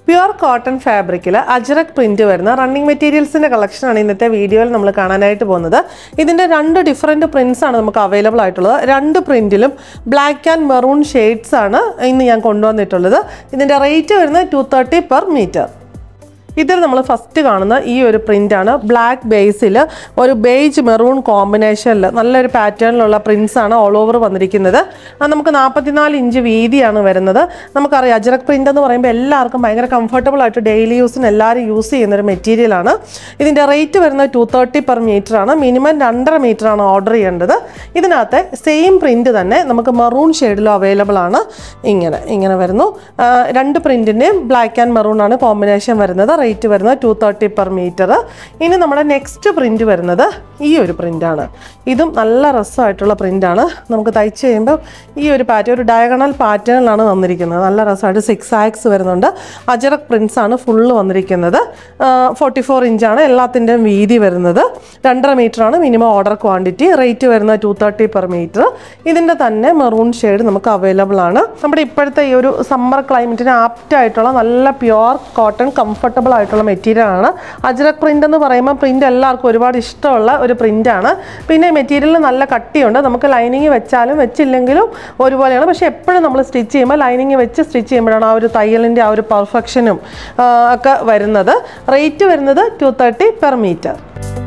pure cotton ഫാബ്രിക്കിൽ അജറക് print വരുന്ന running മെറ്റീരിയൽസിന്റെ കളക്ഷനാണ് ഇന്നത്തെ വീഡിയോയിൽ നമ്മൾ കാണാനായിട്ട് പോകുന്നത് ഇതിന്റെ രണ്ട് ഡിഫറെന്റ് പ്രിന്റ്സ് ആണ് നമുക്ക് അവൈലബിൾ ആയിട്ടുള്ളത് രണ്ട് പ്രിന്റിലും ബ്ലാക്ക് ആൻഡ് മെറൂൺ ഷെയ്ഡ്സ് ആണ് ഇന്ന് ഞാൻ കൊണ്ടുവന്നിട്ടുള്ളത് ഇതിന്റെ റേറ്റ് വരുന്നത് ടു തേർട്ടി പെർ മീറ്റർ ഇതിൽ നമ്മൾ ഫസ്റ്റ് കാണുന്ന ഈ ഒരു പ്രിൻ്റാണ് ബ്ലാക്ക് ബേസിൽ ഒരു ബേജ് മെറൂൺ കോമ്പിനേഷനിൽ നല്ലൊരു പാറ്റേണിലുള്ള പ്രിൻസ് ആണ് ഓൾ ഓവർ വന്നിരിക്കുന്നത് അത് നമുക്ക് നാൽപ്പത്തിനാല് ഇഞ്ച് വീതിയാണ് വരുന്നത് നമുക്കറിയാം അജറക് പ്രിൻ്റ് എന്ന് പറയുമ്പോൾ എല്ലാവർക്കും ഭയങ്കര കംഫർട്ടബിൾ ആയിട്ട് ഡെയിലി യൂസിന് എല്ലാവരും യൂസ് ചെയ്യുന്ന ഒരു മെറ്റീരിയലാണ് ഇതിൻ്റെ റേറ്റ് വരുന്നത് ടു തേർട്ടി പെർ മീറ്റർ ആണ് മിനിമം രണ്ടര മീറ്റർ ആണ് ഓർഡർ ചെയ്യേണ്ടത് ഇതിനകത്ത് സെയിം പ്രിൻ്റ് തന്നെ നമുക്ക് മെറൂൺ ഷെയ്ഡിലും അവൈലബിൾ ആണ് ഇങ്ങനെ ഇങ്ങനെ വരുന്നു ആ, രണ്ട് പ്രിൻറ്റിൻ്റെയും ബ്ലാക്ക് ആൻഡ് മെറൂൺ ആണ് കോമ്പിനേഷൻ വരുന്നത് റേറ്റ് വരുന്നത് ടു തേർട്ടി പെർ മീറ്റർ ഇനി നമ്മുടെ നെക്സ്റ്റ് പ്രിൻ്റ് വരുന്നത് ഈ ഒരു പ്രിൻ്റാണ് ഇതും നല്ല രസമായിട്ടുള്ള പ്രിൻ്റാണ് നമുക്ക് തയ്ച്ച് കഴിയുമ്പോൾ ഈ ഒരു പാറ്റേൺ ഒരു ഡയഗണൽ പാറ്റേണിലാണ് വന്നിരിക്കുന്നത് നല്ല രസമായിട്ട് സിക്സ് ആക്സ് വരുന്നുണ്ട് അജറക് പ്രിൻസ് ആണ് ഫുള്ള് വന്നിരിക്കുന്നത് ഫോർട്ടി ഫോർ ഇഞ്ചാണ് എല്ലാത്തിൻ്റെയും വീതി വരുന്നത് രണ്ടര മീറ്റർ ആണ് മിനിമം ഓർഡർ ക്വാണ്ടിറ്റി റേറ്റ് വരുന്നത് ടു തേർട്ടി പെർ മീറ്റർ ഇതിൻ്റെ തന്നെ മെറൂൺ ഷെയ്ഡ് നമുക്ക് അവൈലബിൾ ആണ് നമ്മുടെ ഇപ്പോഴത്തെ ഈ ഒരു സമ്മർ ക്ലൈമറ്റിന് ആപ്റ്റ് ആയിട്ടുള്ള നല്ല പ്യുവർ കോട്ടൺ കംഫർട്ടബിൾ ആയിട്ടുള്ള മെറ്റീരിയൽ ആണ് അജ്രക് പ്രിൻ്റ് എന്ന് പറയുമ്പോൾ പ്രിൻ്റ് എല്ലാവർക്കും ഒരുപാട് ഇഷ്ടമുള്ള ഒരു പ്രിൻ്റാണ് പിന്നെ മെറ്റീരിയലിൽ നല്ല കട്ടിയുണ്ട് നമുക്ക് ലൈനിങ് വെച്ചാലും വെച്ചില്ലെങ്കിലും ഒരുപോലെയാണ് പക്ഷേ എപ്പോഴും നമ്മൾ സ്റ്റിച്ച് ചെയ്യുമ്പോൾ ലൈനിങ് വെച്ച് സ്റ്റിച്ച് ചെയ്യുമ്പോഴാണ് ആ ഒരു തയ്യലിൻ്റെ ആ ഒരു പെർഫെക്ഷനും ഒക്കെ വരുന്നത് റേറ്റ് വരുന്നത് ടു തേർട്ടി പെർ മീറ്റർ